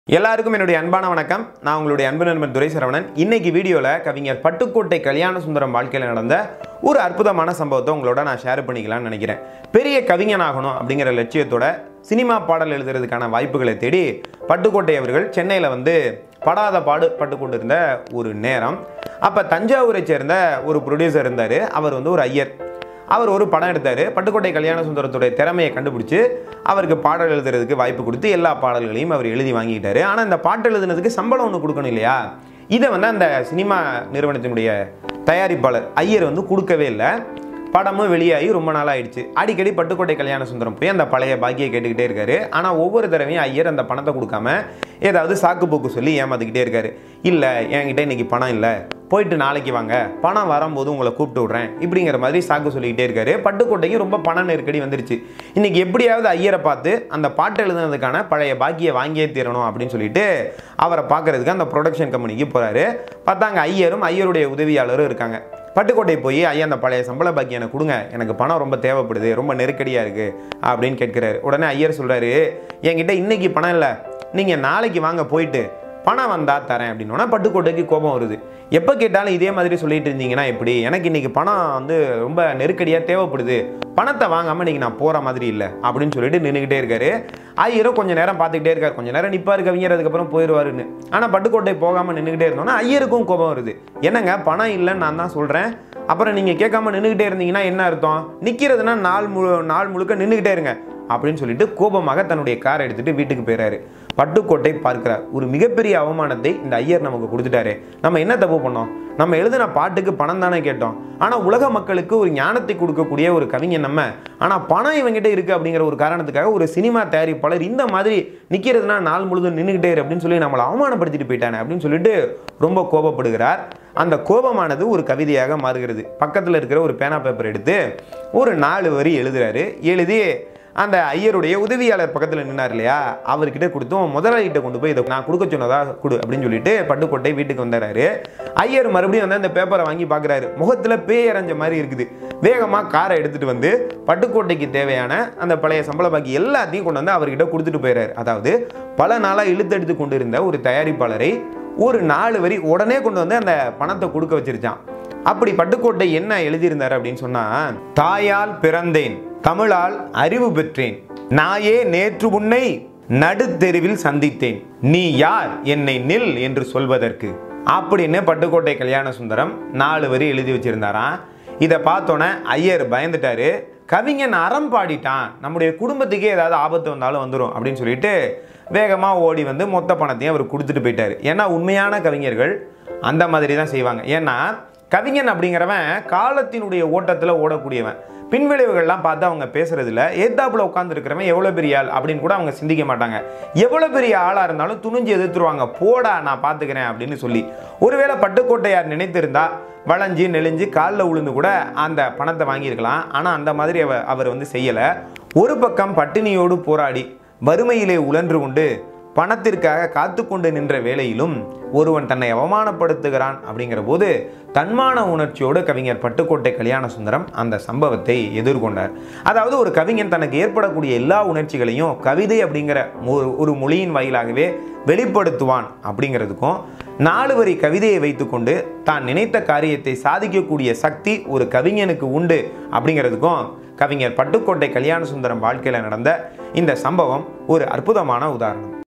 எல்லாருக்கும் என்னுடைய அன்பான வணக்கம் நான் உங்களுடைய அன்பு நண்பன் துரை சரவணன் இன்னைக்கு வீடியோவில் கவிஞர் பட்டுக்கோட்டை கல்யாண சுந்தரம் வாழ்க்கையில் நடந்த ஒரு அற்புதமான சம்பவத்தை உங்களோட நான் ஷேர் பண்ணிக்கலாம்னு நினைக்கிறேன் பெரிய கவிஞன் ஆகணும் அப்படிங்கிற லட்சியத்தோட சினிமா பாடல் எழுதுறதுக்கான வாய்ப்புகளை தேடி பட்டுக்கோட்டை அவர்கள் சென்னையில் வந்து படாத பாடு பட்டு கொண்டிருந்த ஒரு நேரம் அப்போ தஞ்சாவூரை சேர்ந்த ஒரு ப்ரொடியூசர் இருந்தார் அவர் வந்து ஒரு ஐயர் அவர் ஒரு படம் எடுத்தார் பட்டுக்கோட்டை கல்யாண சுந்தரத்துடைய திறமையை கண்டுபிடிச்சு அவருக்கு பாடல் எழுதுறதுக்கு வாய்ப்பு கொடுத்து எல்லா பாடல்களையும் அவர் எழுதி வாங்கிக்கிட்டாரு ஆனால் இந்த பாட்டு எழுதுனதுக்கு சம்பளம் ஒன்று கொடுக்கணும் இல்லையா இதை வந்து அந்த சினிமா நிறுவனத்தினுடைய தயாரிப்பாளர் ஐயர் வந்து கொடுக்கவே இல்லை படமும் வெளியாகி ரொம்ப நாள் ஆயிடுச்சு அடிக்கடி பட்டுக்கோட்டை கல்யாண சுந்தரம் போய் அந்த பழைய பாக்கியை கேட்டுக்கிட்டே இருக்காரு ஆனால் ஒவ்வொரு தடவையும் ஐயர் அந்த பணத்தை கொடுக்காம ஏதாவது சாக்கு போக்கு சொல்லி ஏமாத்திக்கிட்டே இருக்காரு இல்லை என்கிட்ட இன்னைக்கு பணம் இல்லை போயிட்டு நாளைக்கு வாங்க பணம் வரும்போது உங்களை கூப்பிட்டு விட்றேன் இப்படிங்கிற மாதிரி சாக்கு சொல்லிக்கிட்டே இருக்காரு பட்டுக்கோட்டைக்கு ரொம்ப பண நெருக்கடி வந்துருச்சு இன்னைக்கு எப்படியாவது ஐயரை பார்த்து அந்த பாட்டு எழுதுனதுக்கான பழைய பாக்கியை வாங்கியே தீரணும் அப்படின்னு சொல்லிட்டு அவரை பார்க்கறதுக்கு அந்த ப்ரொடக்ஷன் கம்பெனிக்கு போறாரு பார்த்தாங்க ஐயரும் ஐயருடைய உதவியாளரும் இருக்காங்க பட்டுக்கோட்டை போய் ஐயா அந்த பழைய சம்பள பாக்கி எனக்கு கொடுங்க எனக்கு பணம் ரொம்ப தேவைப்படுது ரொம்ப நெருக்கடியாக இருக்குது அப்படின்னு கேட்குறாரு உடனே ஐயர் சொல்கிறாரு என்கிட்ட இன்னைக்கு பணம் இல்லை நீங்கள் நாளைக்கு வாங்க போயிட்டு பணம் வந்தா தரேன் அப்படின்னா பட்டுக்கோட்டைக்கு கோபம் வருது எப்போ கேட்டாலும் இதே மாதிரி சொல்லிட்டு இருந்தீங்கன்னா எப்படி எனக்கு இன்னைக்கு பணம் வந்து ரொம்ப நெருக்கடியாக தேவைப்படுது பணத்தை வாங்காமல் இன்னைக்கு நான் போகிற மாதிரி இல்லை அப்படின்னு சொல்லிட்டு நின்றுக்கிட்டே இருக்காரு ஐயரும் கொஞ்சம் நேரம் பார்த்துக்கிட்டே இருக்காரு கொஞ்சம் நேரம் நிற்பாரு கவிஞர் அதுக்கப்புறம் போயிடுவாருன்னு ஆனால் பட்டுக்கோட்டை போகாமல் நின்றுக்கிட்டே இருந்தோன்னா ஐயருக்கும் கோபம் வருது என்னங்க பணம் இல்லைன்னு நான் தான் சொல்கிறேன் அப்புறம் நீங்கள் கேட்காம நின்றுக்கிட்டே இருந்தீங்கன்னா என்ன அர்த்தம் நிற்கிறதுனா நாள் முழு நாள் முழுக்க நின்றுக்கிட்டே இருங்க அப்படின்னு சொல்லிட்டு கோபமாக தன்னுடைய காரை எடுத்துட்டு வீட்டுக்கு போயிறாரு பட்டுக்கோட்டை பார்க்கிறார் ஒரு மிகப்பெரிய அவமானத்தை இந்த ஐயர் நமக்கு கொடுத்துட்டாரு நம்ம என்ன தப்பு பண்ணோம் நம்ம எழுதின பாட்டுக்கு பணம் தானே கேட்டோம் ஆனால் உலக மக்களுக்கு ஒரு ஞானத்தை கொடுக்கக்கூடிய ஒரு கவிஞன் நம்ம ஆனால் பணம் இவங்கிட்ட இருக்கு அப்படிங்கிற ஒரு காரணத்துக்காக ஒரு சினிமா தயாரிப்பாளர் இந்த மாதிரி நிற்கிறதுனா நாள் முழுதும் நின்றுக்கிட்டே இரு அப்படின்னு சொல்லி நம்மளை அவமானப்படுத்திட்டு போயிட்டானே அப்படின்னு சொல்லிட்டு ரொம்ப கோபப்படுகிறார் அந்த கோபமானது ஒரு கவிதையாக மாறுகிறது பக்கத்தில் இருக்கிற ஒரு பேனா பேப்பர் எடுத்து ஒரு நாலு வரி எழுதுறாரு எழுதி அந்த ஐயருடைய உதவியாளர் பக்கத்தில் நின்னார் இல்லையா அவர்கிட்ட கொடுத்தும் முதலாளிகிட்ட கொண்டு போய் இதை நான் கொடுக்க சொன்னதா கொடு அப்படின்னு சொல்லிட்டு பட்டுக்கோட்டை வீட்டுக்கு வந்துடுறாரு ஐயர் மறுபடியும் வந்து அந்த பேப்பரை வாங்கி பார்க்குறாரு முகத்தில் பேய் அரைஞ்ச மாதிரி இருக்குது வேகமாக காரை எடுத்துகிட்டு வந்து பட்டுக்கோட்டைக்கு தேவையான அந்த பழைய சம்பள பாக்கி எல்லாத்தையும் கொண்டு வந்து அவர்கிட்ட கொடுத்துட்டு போயிடுறாரு அதாவது பல நாளாக இழுத்தெடுத்து கொண்டு இருந்த ஒரு தயாரிப்பாளரை ஒரு நாலு வரி உடனே கொண்டு வந்து அந்த பணத்தை கொடுக்க வச்சிருச்சான் அப்படி பட்டுக்கோட்டை என்ன எழுதியிருந்தார் அப்படின்னு சொன்னா தாயால் பிறந்தேன் தமிழால் அறிவு பெற்றேன் நாயே நேற்று உன்னை நடுத்தெருவில் சந்தித்தேன் நீ யார் என்னை நில் என்று சொல்வதற்கு அப்படின்னு பட்டுக்கோட்டை கல்யாண சுந்தரம் நாலு வரி எழுதி வச்சிருந்தாராம் இதை பார்த்தோன்னே ஐயர் பயந்துட்டாரு கவிஞன் அறம் பாடிட்டான் நம்முடைய குடும்பத்துக்கே ஏதாவது ஆபத்து வந்தாலும் வந்துடும் அப்படின்னு சொல்லிட்டு வேகமாக ஓடி வந்து மொத்த பணத்தையும் அவர் கொடுத்துட்டு போயிட்டாரு ஏன்னா உண்மையான கவிஞர்கள் அந்த மாதிரி தான் செய்வாங்க ஏன்னா கவிஞன் அப்படிங்கிறவன் காலத்தினுடைய ஓட்டத்தில் ஓடக்கூடியவன் பின்விளைவுகள்லாம் பார்த்து அவங்க பேசுறதுல ஏத்தாப்புல உட்கார்ந்து இருக்கிறவன் எவ்வளோ பெரிய ஆள் அப்படின்னு கூட அவங்க சிந்திக்க மாட்டாங்க எவ்வளோ பெரிய ஆளாக இருந்தாலும் துணிஞ்சு எதிர்த்துருவாங்க போடா நான் பார்த்துக்கிறேன் அப்படின்னு சொல்லி ஒருவேளை பட்டுக்கோட்டையார் நினைத்திருந்தா வளைஞ்சு நெளிஞ்சு காலில் உளுந்து கூட அந்த பணத்தை வாங்கியிருக்கலாம் ஆனால் அந்த மாதிரி அவ அவர் வந்து செய்யலை ஒரு பக்கம் பட்டினியோடு போராடி வறுமையிலே உழன்று கொண்டு பணத்திற்காக காத்து கொண்டு நின்ற வேளையிலும் ஒருவன் தன்னை அவமானப்படுத்துகிறான் அப்படிங்கிற போது தன்மான உணர்ச்சியோடு கவிஞர் பட்டுக்கோட்டை கல்யாண சுந்தரம் அந்த சம்பவத்தை எதிர்கொண்டார் அதாவது ஒரு கவிஞன் தனக்கு ஏற்படக்கூடிய எல்லா உணர்ச்சிகளையும் கவிதை அப்படிங்கிற ஒரு- ஒரு மொழியின் வாயிலாகவே வெளிப்படுத்துவான் அப்படிங்கிறதுக்கும் நாலு வரி கவிதையை வைத்துக்கொண்டு தான் நினைத்த காரியத்தை சாதிக்கக்கூடிய சக்தி ஒரு கவிஞனுக்கு உண்டு அப்படிங்கிறதுக்கும் கவிஞர் பட்டுக்கோட்டை கல்யாண சுந்தரம் வாழ்க்கையில் நடந்த இந்த சம்பவம் ஒரு அற்புதமான உதாரணம்